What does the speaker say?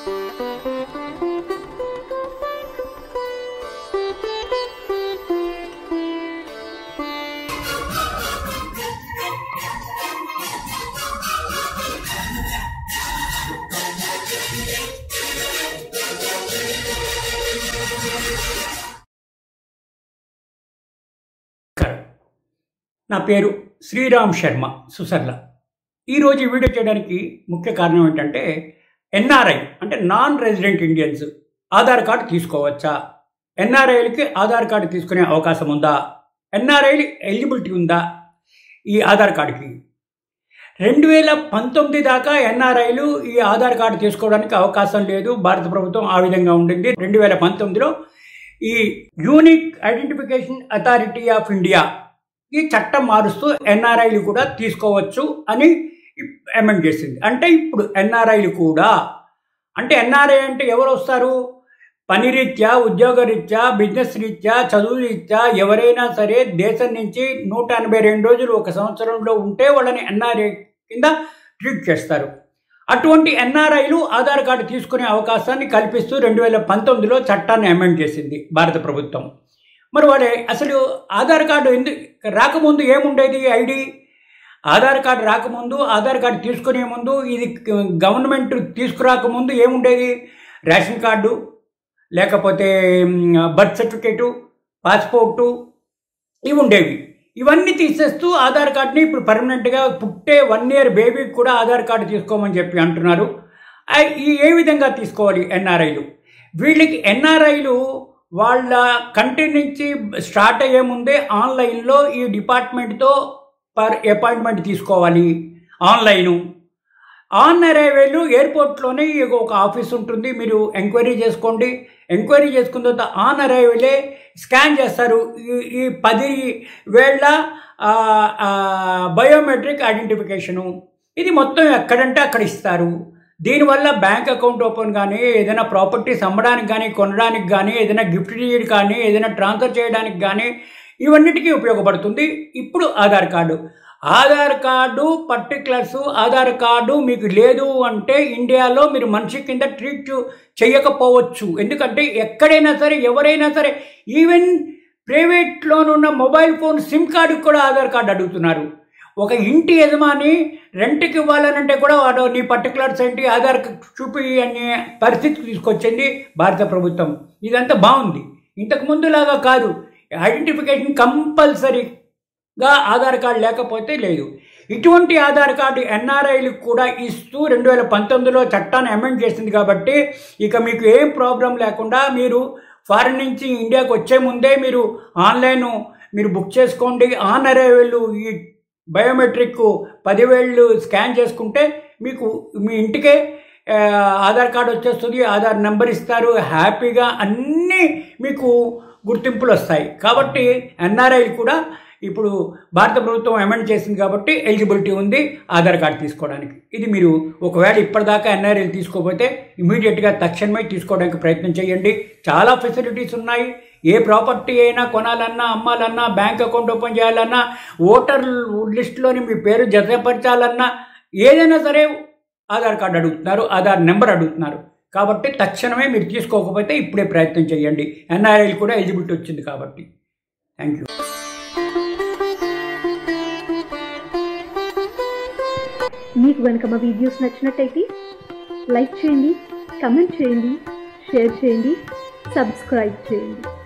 నమస్కారం నా పేరు శ్రీరామ్ శర్మ సుసర్ల ఈరోజు ఈ వీడియో చేయడానికి ముఖ్య కారణం ఏంటంటే ఎన్ఆర్ఐ అంటే non resident Indians Aadhaar card తీసుకోవచ్చా ఎన్ఆర్ఐలకి ఆధార్ కార్డు తీసుకునే అవకాశం ఉందా ఎన్ఆర్ఐలు ఎలిజిబిలిటీ ఉందా ఈ ఆధార్ కార్డుకి రెండు వేల పంతొమ్మిది దాకా ఎన్ఆర్ఐలు ఈ ఆధార్ కార్డు తీసుకోవడానికి అవకాశం లేదు భారత ప్రభుత్వం ఆ విధంగా ఉండింది రెండు వేల పంతొమ్మిదిలో ఈ unique identification authority of India ఈ చట్టం మారుస్తూ ఎన్ఆర్ఐలు కూడా తీసుకోవచ్చు అని అమెండ్ చేసింది అంటే ఇప్పుడు ఎన్ఆర్ఐలు కూడా అంటే ఎన్ఆర్ఐ అంటే ఎవరు వస్తారు పని రీత్యా ఉద్యోగ రీత్యా బిజినెస్ రీత్యా చదువు రీత్యా ఎవరైనా సరే దేశం నుంచి నూట ఎనభై రెండు రోజులు ఒక సంవత్సరంలో ఉంటే వాళ్ళని ఎన్ఆర్ఐ కింద ట్రీట్ చేస్తారు అటువంటి ఎన్ఆర్ఐలు ఆధార్ కార్డు తీసుకునే అవకాశాన్ని కల్పిస్తూ రెండు వేల పంతొమ్మిదిలో చట్టాన్ని అమెండ్ చేసింది భారత ప్రభుత్వం మరి వాడే అసలు ఆధార్ కార్డు ఎందుకు రాకముందు ఏముండేది ఐడి ఆధార్ కార్డు రాకముందు ఆధార్ కార్డు తీసుకునే ముందు ఇది గవర్నమెంట్ తీసుకురాకముందు ఏముండేది రేషన్ కార్డు లేకపోతే బర్త్ సర్టిఫికేటు పాస్పోర్టు ఇవి ఉండేవి ఇవన్నీ తీసేస్తూ ఆధార్ కార్డుని ఇప్పుడు పర్మనెంట్గా పుట్టే వన్ ఇయర్ బేబీకి కూడా ఆధార్ కార్డు తీసుకోమని చెప్పి అంటున్నారు ఆ- ఈ ఏ విధంగా తీసుకోవాలి ఎన్ఆర్ఐలు వీళ్ళకి ఎన్ఆర్ఐలు వాళ్ళ కంట్రీ నుంచి స్టార్ట్ అయ్యే ముందే ఆన్లైన్లో ఈ డిపార్ట్మెంట్తో పర్ అపాయింట్మెంట్ తీసుకోవాలి ఆన్లైను ఆన్ అరైవల్ ఎయిర్పోర్ట్లోనే ఒక ఆఫీస్ ఉంటుంది మీరు ఎంక్వైరీ చేసుకోండి ఎంక్వైరీ చేసుకున్న తర్వాత ఆన్ అరైవలే స్కాన్ చేస్తారు ఈ ఈ పది వేళ్ళ ఆ, ఆ, బయోమెట్రిక్ ఐడెంటిఫికేషను ఇది మొత్తం ఎక్కడంటే అక్కడ ఇస్తారు దీనివల్ల బ్యాంక్ అకౌంట్ ఓపెన్ కానీ ఏదైనా ప్రాపర్టీస్ అమ్మడానికి కానీ కొనడానికి కానీ ఏదైనా గిఫ్ట్ డీడ్ కానీ ఏదైనా ట్రాన్స్ఫర్ చేయడానికి కానీ ఇవన్నిటికీ ఉపయోగపడుతుంది ఇప్పుడు Aadhaar card Aadhaar card particulars Aadhaar card మీకు లేదు అంటే ఇండియాలో మీరు మనిషి కింద ట్రీట్ చేయకపోవచ్చు ఎందుకంటే ఎక్కడైనా సరే ఎవరైనా సరే ఈవెన్ ప్రైవేట్లోనున్న మొబైల్ ఫోన్ సిమ్ కార్డుకి కూడా ఆధార్ కార్డు అడుగుతున్నారు ఒక ఇంటి యజమాని రెంట్కి ఇవ్వాలనంటే కూడా వాడు నీ పర్టికులర్స్ ఏంటి ఆధార్ చూపి అనే పరిస్థితికి తీసుకొచ్చింది భారత ప్రభుత్వం ఇదంతా బాగుంది ఇంతకు ముందులాగా కాదు ఐడెంటిఫికేషన్ కంపల్సరీగా ఆధార్ కార్డు లేకపోతే లేదు ఇటువంటి ఆధార్ కార్డు ఎన్ఆర్ఐలకు కూడా ఇస్తూ రెండు వేల పంతొమ్మిదిలో చట్టాన్ని అమెండ్ చేసింది కాబట్టి ఇక మీకు ఏం ప్రాబ్లం లేకుండా మీరు ఫారిన్ నుంచి ఇండియాకి వచ్చే ముందే మీరు ఆన్లైన్ మీరు బుక్ చేసుకోండి ఆన్ అరైవల్ ఈ బయోమెట్రిక్ పదివేళ్ళు స్కాన్ చేసుకుంటే మీకు మీ ఇంటికే ఆ, ఆధార్ కార్డు వచ్చేస్తుంది ఆధార్ నెంబర్ ఇస్తారు హ్యాపీగా అన్నీ మీకు గుర్తింపులు వస్తాయి కాబట్టి ఎన్ఆర్ఐలు కూడా ఇప్పుడు భారత ప్రభుత్వం అమెండ్ చేసింది కాబట్టి ఎలిజిబిలిటీ ఉంది ఆధార్ కార్డు తీసుకోవడానికి ఇది మీరు ఒకవేళ ఇప్పటిదాకా ఎన్ఆర్ఐలు తీసుకోకపోతే ఇమీడియట్గా తక్షణమే తీసుకోవడానికి ప్రయత్నం చేయండి చాలా ఫెసిలిటీస్ ఉన్నాయి ఏ ప్రాపర్టీ అయినా కొనాలన్నా అమ్మాలన్నా బ్యాంక్ అకౌంట్ ఓపెన్ చేయాలన్నా ఓటర్ లిస్టులోని మీ పేరు జతపరచాలన్నా ఏదైనా సరే ఆధార్ కార్డు అడుగుతున్నారు ఆధార్ నెంబర్ అడుగుతున్నారు కాబట్టి తక్షణమే మీరు తీసుకోకపోతే ఇప్పుడే ప్రయత్నం చేయండి ఎన్ఆర్ఐలు కూడా ఎలిజిబిలిటీ వచ్చింది కాబట్టి థ్యాంక్ యూ మీకు కనుక మా వీడియోస్ నచ్చినట్టయితే లైక్ చేయండి కమెంట్ చేయండి షేర్ చేయండి సబ్స్క్రైబ్ చేయండి